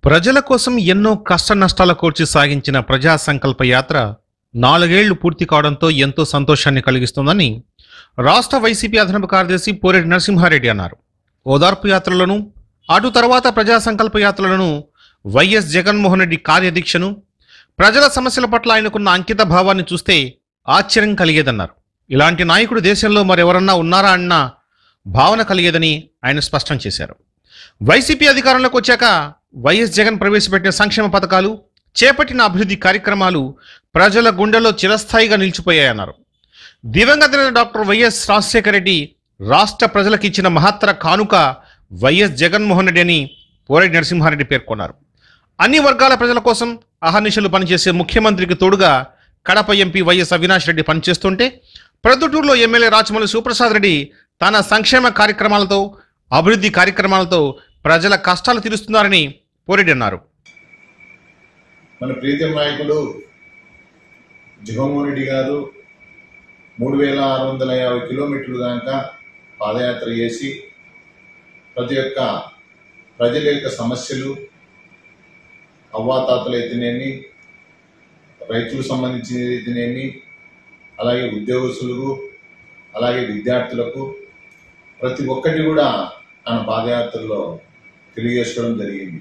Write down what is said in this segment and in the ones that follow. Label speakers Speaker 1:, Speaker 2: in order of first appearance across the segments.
Speaker 1: ప్రజల కోసం ఎన్నో కష్ట నష్టాల కోర్చి సాగించిన ప్రజా సంకల్ప యాత్ర నాలుగేళ్లు పూర్తి కావడంతో ఎంతో సంతోషాన్ని కలిగిస్తుందని రాష్ట్ర వైసీపీ అదనపు కార్యదర్శి పోరెడ్డి నరసింహారెడ్డి అన్నారు ఓదార్పు యాత్రలను అటు తర్వాత ప్రజా సంకల్ప యాత్రలను వైఎస్ జగన్మోహన్ రెడ్డి కార్యదీక్షను ప్రజల సమస్యల పట్ల ఆయనకున్న అంకిత భావాన్ని చూస్తే ఆశ్చర్యం కలిగేదన్నారు ఇలాంటి నాయకుడు దేశంలో మరెవరన్నా ఉన్నారా అన్న భావన కలిగేదని ఆయన స్పష్టం చేశారు వైసీపీ అధికారంలోకి వచ్చాక వైఎస్ జగన్ ప్రవేశపెట్టిన సంక్షేమ పథకాలు చేపట్టిన అభివృద్ధి కార్యక్రమాలు ప్రజల గుండెల్లో చిరస్థాయిగా నిలిచిపోయాయన్నారు దివంగత నేత డాక్టర్ వైఎస్ రాజశేఖర రెడ్డి రాష్ట్ర ప్రజలకు ఇచ్చిన మహత్తర కానుక వైఎస్ జగన్మోహన్ రెడ్డి అని పోరెడ్డి నరసింహారెడ్డి పేర్కొన్నారు అన్ని వర్గాల ప్రజల కోసం అహర్నిశలు పనిచేసే ముఖ్యమంత్రికి తోడుగా కడప ఎంపీ వైఎస్ అవినాష్ రెడ్డి పనిచేస్తుంటే ప్రొద్దుటూరులో ఎమ్మెల్యే రాచమల్లి సుప్రసాద్ రెడ్డి తన సంక్షేమ కార్యక్రమాలతో అభివృద్ధి కార్యక్రమాలతో ప్రజల కష్టాలు తీరుస్తున్నారని పోరెడ్డి అన్నారు
Speaker 2: మన ప్రీతం నాయకుడు జగన్మోహన్ రెడ్డి గారు మూడు వేల ఆరు వందల యాభై కిలోమీటర్లు దాకా పాదయాత్ర చేసి ప్రతి ఒక్క ప్రజల యొక్క సమస్యలు అవ్వాతాతలు అయితేనేమి రైతులకు సంబంధించిన అయితేనేమి అలాగే ఉద్యోగస్తులకు అలాగే విద్యార్థులకు ప్రతి ఒక్కటి కూడా తన పాదయాత్రలో తెలియజేసుకోవడం జరిగింది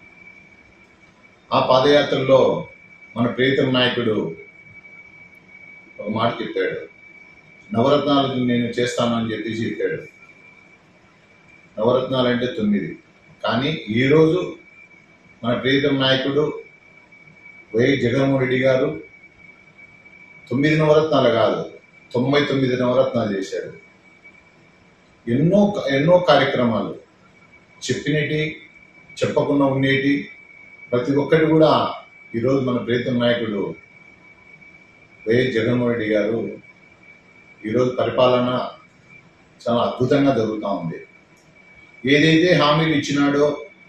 Speaker 2: ఆ పాదయాత్రలో మన ప్రీతం నాయకుడు ఒక మాట చెప్పాడు నవరత్నాలు నేను చేస్తానని చెప్పేసి చెప్పాడు నవరత్నాలు అంటే తొమ్మిది కానీ ఈరోజు మన ప్రీతం నాయకుడు వైఎస్ జగన్మోహన్ రెడ్డి గారు తొమ్మిది నవరత్నాలు కాదు తొంభై తొమ్మిది నవరత్నాలు చేశాడు ఎన్నో ఎన్నో కార్యక్రమాలు చెప్పినటి చెప్పకుండా ఉండేటి ప్రతి ఒక్కటి కూడా ఈరోజు మన ప్రీతం నాయకుడు వైఎస్ జగన్మోహన్ రెడ్డి గారు ఈరోజు పరిపాలన చాలా అద్భుతంగా జరుగుతూ ఉంది ఏదైతే హామీలు ఇచ్చినాడో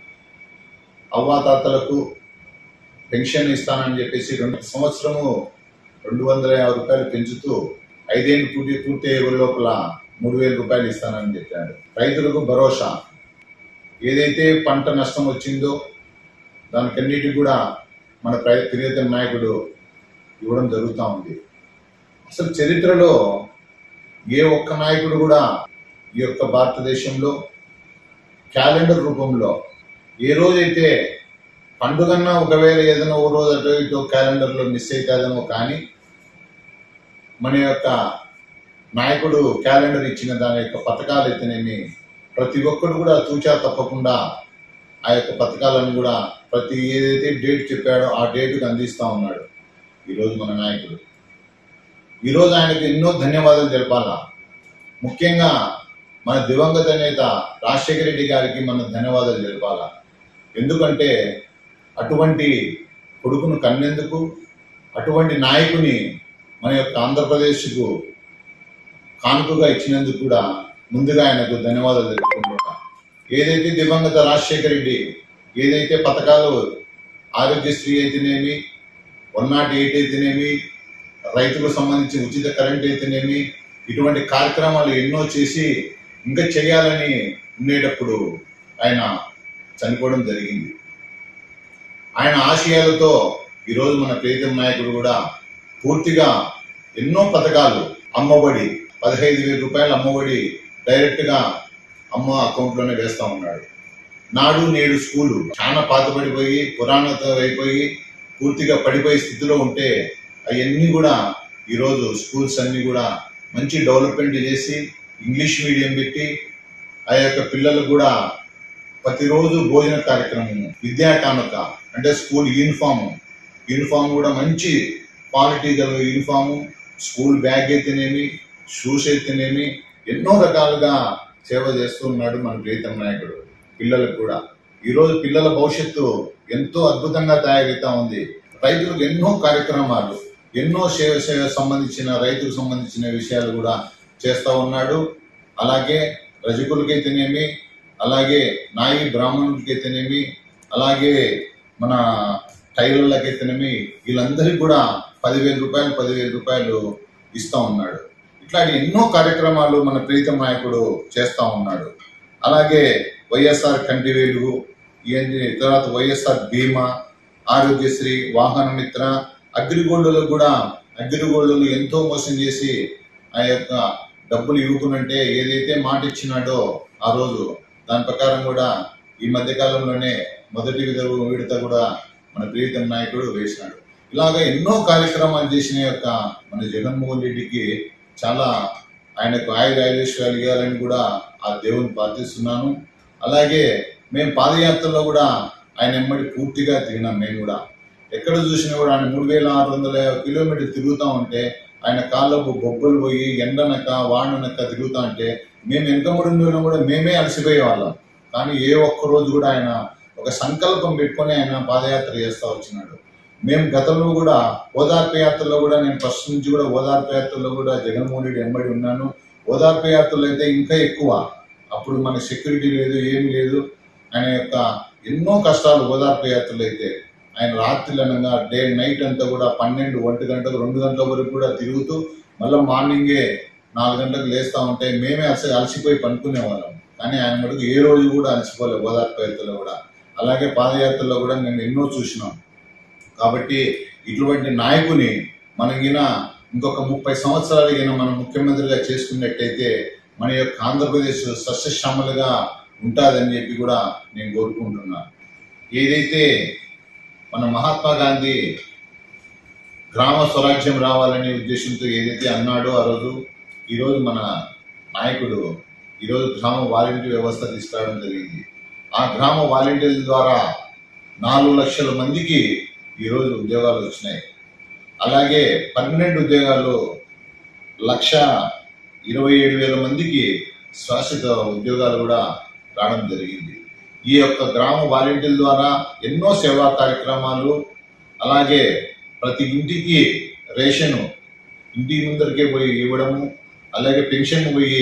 Speaker 2: అవ్వాతాతలకు పెన్షన్ ఇస్తానని చెప్పేసి రెండు సంవత్సరము రెండు వందల యాభై రూపాయలు పెంచుతూ ఐదేళ్ళు పూర్తి పూర్తి అయ్యే లోపల మూడు వేల రూపాయలు ఇస్తానని చెప్పాడు రైతులకు భరోసా ఏదైతే పంట నష్టం వచ్చిందో దానికన్నిటికి కూడా మన ప్ర- ప్రియతమ నాయకుడు ఇవ్వడం జరుగుతూ ఉంది అసలు చరిత్రలో ఏ ఒక్క నాయకుడు కూడా ఈ యొక్క భారతదేశంలో క్యాలెండర్ రూపంలో ఏ రోజైతే పండుగన్నా ఒకవేళ ఏదైనా ఓ రోజు అటు ఇటు క్యాలెండర్లో మిస్ అవుతుందేమో కానీ మన యొక్క నాయకుడు క్యాలెండర్ ఇచ్చిన దాని యొక్క పథకాలు అయితేనేమి ప్రతి ఒక్కరు కూడా తూచా తప్పకుండా ఆ యొక్క పథకాలను కూడా ప్రతి ఏదైతే డేట్ చెప్పాడో ఆ డేట్కి అందిస్తా ఉన్నాడు ఈరోజు మన నాయకుడు ఈరోజు ఆయనకు ఎన్నో ధన్యవాదాలు తెలపాలా ముఖ్యంగా మన దివంగత నేత రాజశేఖర రెడ్డి గారికి మనం ధన్యవాదాలు తెలపాలా ఎందుకంటే అటువంటి కొడుకును కన్నేందుకు అటువంటి నాయకుని మన యొక్క ఆంధ్రప్రదేశ్కు కానుకగా ఇచ్చినందుకు కూడా ముందుగా ఆయనకు ధన్యవాదాలు తెలుపుకుంటున్నా ఏదైతే దివంగత రాజశేఖర రెడ్డి ఏదైతే పథకాలు ఆరోగ్యశ్రీ అయితేనేమి వన్ నాట్ ఎయిట్ అయితేనేమి రైతులకు సంబంధించి ఉచిత కరెంట్ అయితేనేమి ఇటువంటి కార్యక్రమాలు ఎన్నో చేసి ఇంకా చేయాలని ఉండేటప్పుడు ఆయన చనిపోవడం జరిగింది ఆయన ఆశయాలతో ఈరోజు మన ప్రీతం నాయకుడు కూడా పూర్తిగా ఎన్నో పథకాలు అమ్మఒడి పదహైదు వేల రూపాయల అమ్మఒడి డైరెక్ట్ గా అమ్మ అకౌంట్ లోనే వేస్తా ఉన్నాడు నాడు నేడు స్కూలు చాలా పాతపడిపోయి పురాణత అయిపోయి పూర్తిగా పడిపోయే స్థితిలో ఉంటే అవన్నీ కూడా ఈరోజు స్కూల్స్ అన్ని కూడా మంచి డెవలప్మెంట్ చేసి ఇంగ్లీష్ మీడియం పెట్టి ఆ యొక్క పిల్లలకు కూడా ప్రతిరోజు భోజన కార్యక్రమం విద్యా కానుక అంటే స్కూల్ యూనిఫామ్ యూనిఫామ్ కూడా మంచి క్వాలిటీ గల యూనిఫామ్ స్కూల్ బ్యాగ్ అయితేనేమి షూస్ అయితేనేమి ఎన్నో రకాలుగా సేవ చేస్తున్నాడు మన ప్రీతం నాయకుడు పిల్లలకు కూడా ఈరోజు పిల్లల భవిష్యత్తు ఎంతో అద్భుతంగా తయారవుతా ఉంది రైతులకు ఎన్నో కార్యక్రమాలు ఎన్నో సేవ సేవ సంబంధించిన రైతులకు సంబంధించిన విషయాలు కూడా చేస్తా ఉన్నాడు అలాగే రజకులకైతేనేమి అలాగే నాయి బ్రాహ్మణులకైతేనేమి అలాగే మన టైలర్లకైతేనేమి వీళ్ళందరికీ కూడా పదివేల రూపాయలు పదివేల రూపాయలు ఇస్తా ఉన్నాడు ఇట్లాంటి ఎన్నో కార్యక్రమాలు మన ప్రీతం నాయకుడు చేస్తా ఉన్నాడు అలాగే వైఎస్ఆర్ కంటి వెలుగు ఏంటి తర్వాత వైఎస్ఆర్ బీమా ఆరోగ్యశ్రీ వాహన మిత్ర అగ్రిగోల్డ్లో కూడా అగ్రిగోల్డ్లు ఎంతో మోసం చేసి ఆ యొక్క డబ్బులు ఇవ్వకునంటే ఏదైతే మాట ఇచ్చినాడో ఆ రోజు దాని ప్రకారం కూడా ఈ మధ్య కాలంలోనే మొదటి విధ విడత కూడా మన ప్రీతం నాయకుడు వేసినాడు ఇలాగా ఎన్నో కార్యక్రమాలు చేసిన యొక్క మన జగన్మోహన్ రెడ్డికి చాలా ఆయనకు ఆయుర ఆయుష్యాలు ఇవ్వాలని కూడా ఆ దేవుని ప్రార్థిస్తున్నాను అలాగే మేము పాదయాత్రలో కూడా ఆయన ఎమ్మడి పూర్తిగా తిరిగినాం మేము కూడా ఎక్కడ చూసినా కూడా ఆయన మూడు వేల ఆరు వందల కిలోమీటర్లు తిరుగుతా ఉంటే ఆయన కాళ్ళకు బొబ్బలు పోయి ఎండనక వాడనక తిరుగుతా ఉంటే మేము వెనకబడి ఉండడం కూడా మేమే అలసిపోయే వాళ్ళం కానీ ఏ ఒక్క రోజు కూడా ఆయన ఒక సంకల్పం పెట్టుకొని ఆయన పాదయాత్ర చేస్తా వచ్చినాడు మేము గతంలో కూడా ఓదార్పు యాత్రలో కూడా నేను ఫస్ట్ నుంచి కూడా ఓదార్పు యాత్రలో కూడా జగన్మోహన్ రెడ్డి వెంబడి ఉన్నాను ఓదార్పు యాత్రలో అయితే ఇంకా ఎక్కువ అప్పుడు మన సెక్యూరిటీ లేదు ఏమీ లేదు ఆయన యొక్క ఎన్నో కష్టాలు ఓదార్పు యాత్రలు అయితే ఆయన రాత్రి అనగా డే నైట్ అంతా కూడా పన్నెండు ఒంటి గంటకు రెండు గంటల వరకు కూడా తిరుగుతూ మళ్ళీ మార్నింగే నాలుగు గంటలకు లేస్తా ఉంటే మేమే అలసి అలసిపోయి పనుకునే వాళ్ళం కానీ ఆయన మటుకు ఏ రోజు కూడా అలసిపోలేదు ఓదార్పు యాత్రలో కూడా అలాగే పాదయాత్రలో కూడా మేము ఎన్నో చూసినాం కాబట్టి ఇటువంటి నాయకుని మనం గిన ఇంకొక ముప్పై సంవత్సరాలు గిన మనం ముఖ్యమంత్రిగా చేసుకున్నట్టయితే మన యొక్క ఆంధ్రప్రదేశ్ సస్యశ్యామలుగా ఉంటుందని చెప్పి కూడా నేను కోరుకుంటున్నాను ఏదైతే మన మహాత్మా గాంధీ గ్రామ స్వరాజ్యం రావాలనే ఉద్దేశంతో ఏదైతే అన్నాడో ఆ రోజు ఈరోజు మన నాయకుడు ఈరోజు గ్రామ వాలంటీర్ వ్యవస్థ తీసుకురావడం జరిగింది ఆ గ్రామ వాలంటీర్ల ద్వారా నాలుగు లక్షల మందికి ఈరోజు ఉద్యోగాలు వచ్చినాయి అలాగే పర్మనెంట్ ఉద్యోగాలు లక్ష ఇరవై ఏడు వేల మందికి శాశ్వత ఉద్యోగాలు కూడా రావడం జరిగింది ఈ యొక్క గ్రామ వాలంటీర్ల ద్వారా ఎన్నో సేవా కార్యక్రమాలు అలాగే ప్రతి ఇంటికి రేషను ఇంటి ముందరికే పోయి ఇవ్వడము అలాగే పెన్షన్ పోయి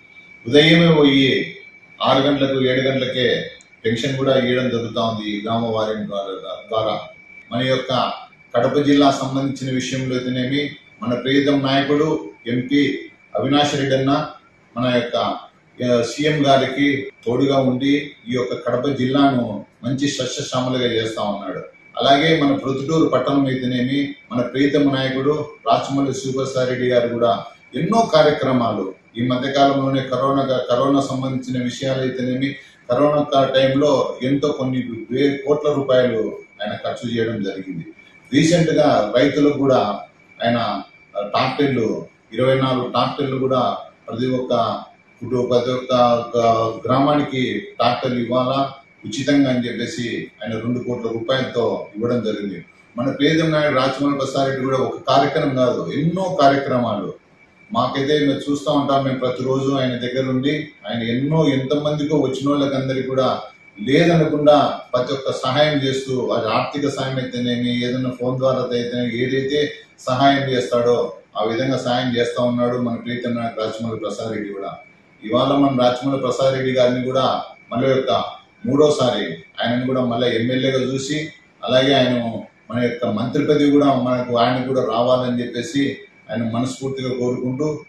Speaker 2: ఉదయమే పోయి ఆరు గంటలకు ఏడు గంటలకే పెన్షన్ కూడా ఇవ్వడం జరుగుతూ ఉంది ఈ గ్రామ వాలంటీర్ ద్వారా ద్వారా మన యొక్క కడప జిల్లా సంబంధించిన విషయంలో అయితేనేమి మన ప్రియతమ నాయకుడు ఎంపీ అవినాష్ రెడ్డి అన్న మన యొక్క ఆ, సీఎం గారికి తోడుగా ఉండి ఈ యొక్క కడప జిల్లాను మంచి సస్యశ్యామలుగా చేస్తా ఉన్నాడు అలాగే మన ప్రొద్దుటూరు పట్టణం అయితేనేమి మన ప్రియతమ నాయకుడు రాచమల్లి సూపర్ రెడ్డి గారు కూడా ఎన్నో కార్యక్రమాలు ఈ మధ్య కాలంలోనే కరోనా కరోనా సంబంధించిన విషయాలు అయితేనేమి కరోనా కా- టైంలో ఎంతో కొన్ని వే కోట్ల రూపాయలు ఆయన ఖర్చు చేయడం జరిగింది రీసెంట్ గా రైతులకు కూడా ఆయన ఆ, ట్రాక్టర్లు ఇరవై నాలుగు ట్రాక్టర్లు కూడా ప్రతి ఒక్క కుటుంబ ప్రతి ఒక్క గ- గ్రామానికి ట్రాక్టర్లు ఇవ్వాలా ఉచితంగా అని చెప్పేసి ఆయన రెండు కోట్ల రూపాయలతో ఇవ్వడం జరిగింది మన పేద నాయుడు రాజమౌళి ప్రసాద్ రెడ్డి కూడా ఒక కార్యక్రమం కాదు ఎన్నో కార్యక్రమాలు మాకైతే మేము చూస్తూ ఉంటాం మేము ప్రతిరోజు ఆయన దగ్గర ఉండి ఆయన ఎన్నో ఎంతమందికో వచ్చిన వాళ్ళకందరికీ కూడా లేదనకుండా ప్రతి ఒక్క సహాయం చేస్తూ అది ఆర్థిక సహాయం అయితేనేమి ఏదైనా ఫోన్ ద్వారా అయితే ఏదైతే సహాయం చేస్తాడో ఆ విధంగా సహాయం చేస్తా ఉన్నాడు మన ప్రీతం నాయక్ రాజమౌళి ప్రసాద్ రెడ్డి కూడా ఇవాళ మన రాజమౌళి ప్రసాద్ రెడ్డి గారిని కూడా మళ్ళీ యొక్క మూడోసారి ఆయనను కూడా మళ్ళీ ఎమ్మెల్యేగా చూసి అలాగే ఆయన మన యొక్క మంత్రి పదవి కూడా మనకు ఆయన కూడా రావాలని చెప్పేసి ఆయన మనస్ఫూర్తిగా కోరుకుంటూ